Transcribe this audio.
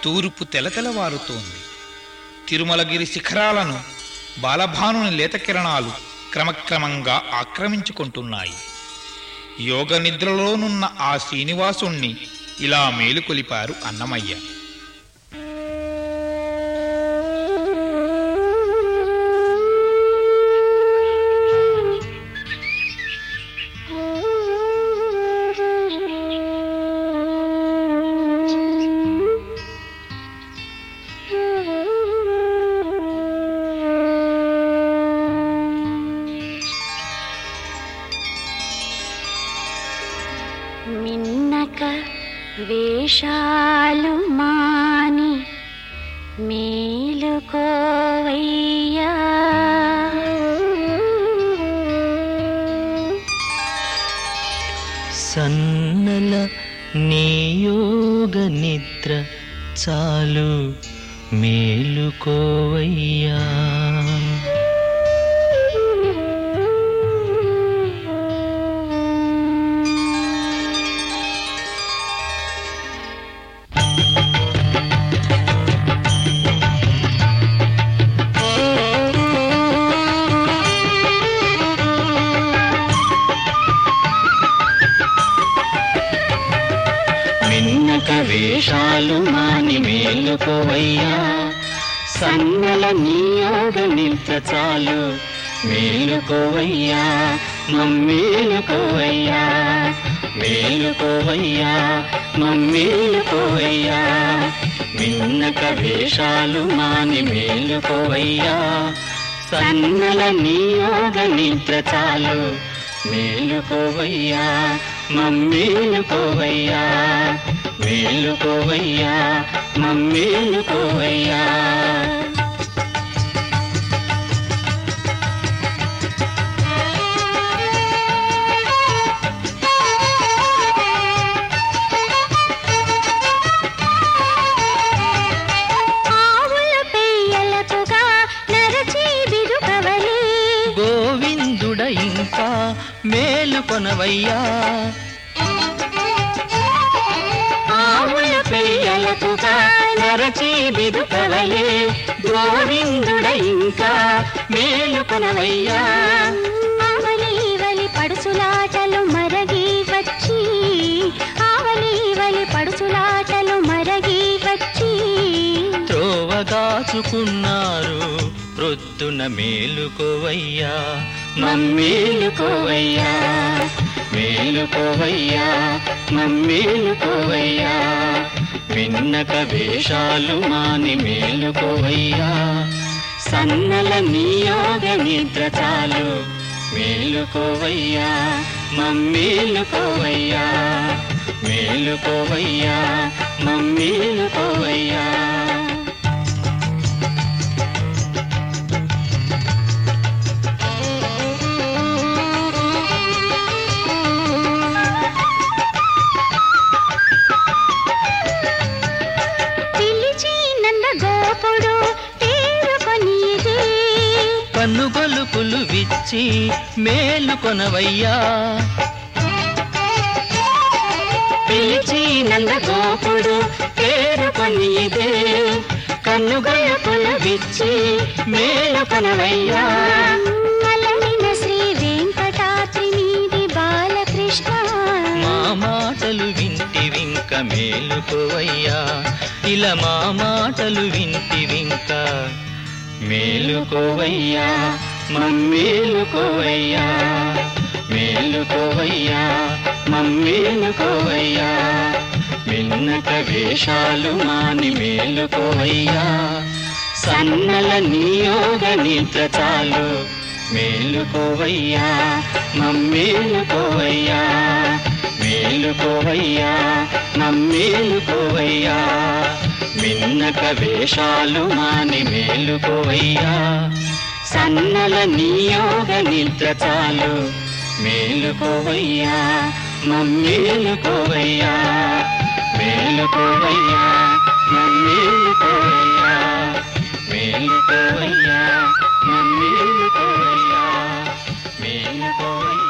తూర్పు తెలతెలవారుతోంది తిరుమలగిరి శిఖరాలను బాలభానుని లేత కిరణాలు క్రమక్రమంగా ఆక్రమించుకుంటున్నాయి యోగ నిద్రలోనున్న ఆ శ్రీనివాసుణ్ణి ఇలా మేలుకొలిపారు అన్నమయ్య మిన్నక వేషాలు మాని మేలుకోవయ్యా సన్నల నియోగ నిద్ర చాలు మేలుకోవయ్యా మిన్నక వేషాలు మాని మేలుకోవయ్యా సన్నల నియోగ నిద్ర చాలు మేలుకోవయ్యా మమ్మేలుకోవయ్యా మేలుకోవయ్యా మమ్మేలుకోవయ్యా మిన్నక వేషాలు మాని మేలుకోవయ్యా సన్నల నియోగ నిద్ర చాలు మేలుకోవయ్యా మమ్మేలుకోవయ్యా మేలుకోవయ్యా మమ్మేలుకోవయ్యా ఆవుల పెయ్యలకుగా నరచి బిరుకవలి గోవిందుడ ఇంకా మేలుకొనవయ్యా ఆవుల పెయ్యలకుగా నరచి బిదుకవలే గోవిందుడ ఇంకా మేలుకొనవయ్యా ఆవలీవలి పడుసులాటలు మరగి వచ్చి ఆవలీవలి పడుసులాటలు మరగి వచ్చి త్రోవగాచుకున్నారు ప్రొద్దున మేలుకోవయ్యా మమ్మేలుకోవయ్యా మేలుకోవయ్యా మమ్మేలుకోవయ్యా విన్నక వేషాలు మాని మేలుకోవయ్యా సన్నల నియోగ నిద్ర చాలు మేలుకోవయ్యా మమ్మేలుకోవయ్యా మేలుకోవయ్యా మమ్మేలుకోవయ్యా పిలిచి నంద గోపుడు తేరుకొనిది కన్నుగొలుపులు విచ్చి మేలుకొనవయ్యా పిలిచి నందగోపుడు పేరుకొని ఇదే కన్నుగొలుపులు విచ్చి మేలుకొనవయ్యా అలరిన శ్రీ వెంకటాద్రి మీది బాలకృష్ణ మా మాటలు వింటి వింక మేలుకోవయ్యా ఇలా మా మాటలు వింటి వింక మేలుకోవయ్యా మమ్మేలుకోవయ్యా మేలుకోవయ్యా మమ్మేలుకోవయ్యా విన్నక వేషాలు మాని మేలుకోవయ్యా సన్నల నియోగ నిద్ర చాలు మేలుకోవయ్యా మమ్మేలుకోవయ్యా మేలుకోవయ్యా నమ్మేలుకోవయ్యా విన్నక వేషాలు మాని మేలుకోవయ్యా సన్నల నియోగ నిద్ర చాలు మేలుకోవయ్యా మమ్మేలుకోవయ్యా మేలుకోవయ్యా మమ్మేలుకోవయ్యా మేలుకోవయ్యా మమ్మేలుకోవయ్యా మేలుకోవయ్యా